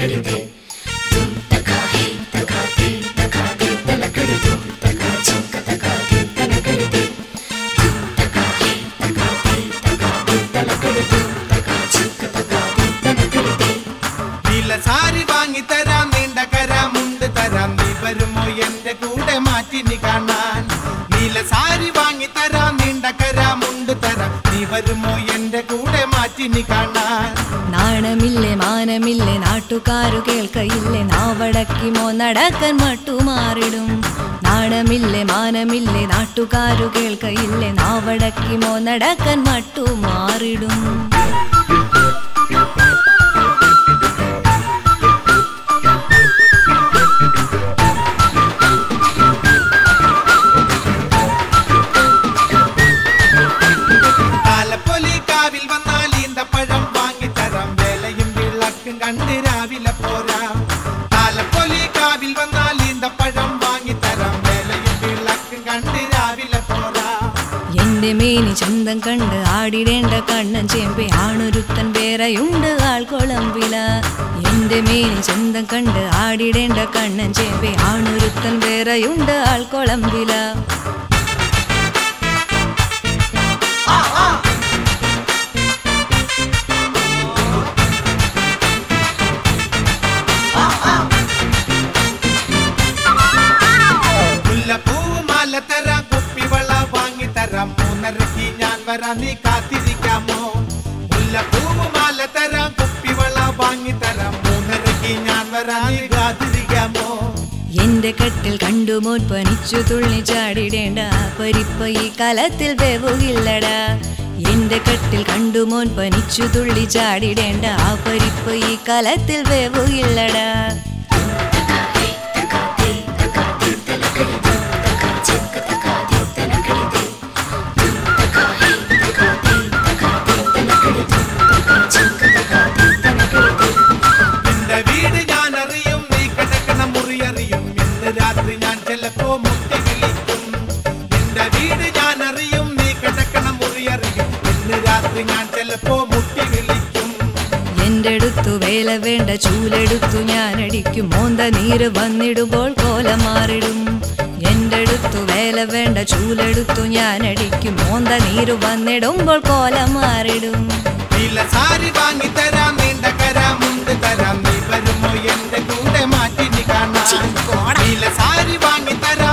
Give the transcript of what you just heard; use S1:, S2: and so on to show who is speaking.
S1: നീല സാരി വാങ്ങി തരാം നീണ്ട കരാമുണ്ട് തരാം നീ വരുമോ എന്റെ കൂടെ മാറ്റി നീ കാണാൻ നീല സാരി വാങ്ങി തരാം നീണ്ട കരാമുണ്ട് തരാം നീ വരുമോ എന്റെ കൂടെ മാറ്റി നീ കാണാൻ
S2: നാണമില്ലേ മാനമില്ലേ നാട്ടുകാരു കേൾക്കയില്ലേ നാവടക്കിമോ നടക്കൻ മട്ടുമാറിടും നാണമില്ലേ മാനമില്ലേ നാട്ടുകാരു കേൾക്കയില്ലേ നാവടക്കിമോ നടക്കൻ മട്ടുമാറിടും
S1: താലപ്പൊലി കാവിൽ വന്നാൽ ഈന്തപ്പഴം വാങ്ങി തരാം വേലയും വിളക്കും കണ്ട് രാവിലെ പോരാം താലപ്പൊലി കാവിൽ വന്നാൽ ഈന്തപ്പഴം വാങ്ങി തരാം വേലയും വിളക്കും കണ്ട് രാവിലെ പോരാം
S2: എന്റെ മേനി ചന്തം കണ്ട് ആടിടേണ്ട കണ്ണൻ ചേമ്പെ ആണൊരുത്തൻ വേറെയുണ്ട് ആൾക്കൊളമ്പില എന്റെ മേനി ചന്തം കണ്ട് ആടിടേണ്ട കണ്ണൻ ചേമ്പെ ആണൊരുത്തൻ വേറെയുണ്ട് ആൾക്കൊളമ്പില
S1: മുല്ലപ്പൂവ് മാല തരാം കുപ്പിവള വാങ്ങി തരാം മൂന്നരക്ക് ഞാൻ വരാം നീ കാത്തിരിക്കാമോ മുല്ലപ്പൂവ് മാല തരാം കുപ്പിവള വാങ്ങി തരാം മൂന്നരക്ക് ഞാൻ വരാം നീ കാത്തിരിക്കാമോ
S2: എന്റെ കട്ടിൽ കണ്ടു മോൻ പനിച്ചു തുള്ളി ചാടിടേണ്ട പരിപ്പ ഈ കാലത്തിൽ വേവുകില്ലടാ എന്റെ കട്ടിൽ കണ്ടു മോൻ പനിച്ചു തുള്ളി ചാടിടേണ്ട ആ പരിപ്പ് ഈ കാലത്തിൽ വേവുകില്ലടാ
S1: നിന്റെ വീട് ഞാൻ അറിയും നീ കിടക്കണ മുറി അറിയും ഇന്ന് രാത്രി ഞാൻ ചിലപ്പോ മുട്ടി വിളിക്കും നിന്റെ വീട് ഞാൻ അറിയും നീ കിടക്കണ മുറി അറിയും ഇന്ന് രാത്രി ഞാൻ ചിലപ്പോ മുട്ടി വിളിക്കും
S2: എന്റെ അടുത്തു വേല വേണ്ട ചൂലെടുത്തു ഞാൻ അടിക്കും മോന്ത നീര് വന്നിടുമ്പോൾ കോലം മാറിടും എന്റെ അടുത്തു വേല വേണ്ട ചൂലെടുത്തു ഞാൻ അടിക്കും മോന്ത നീര് വന്നിടുമ്പോൾ കോലം മാറിടും
S1: നീല സാരി വാങ്ങി തരാം നീണ്ട കരാമുണ്ട് തരാം നീ വരുമോ എന്റെ കൂടെ മാറ്റി നീ കാണാൻ നീല സാരി വാങ്ങി തരാം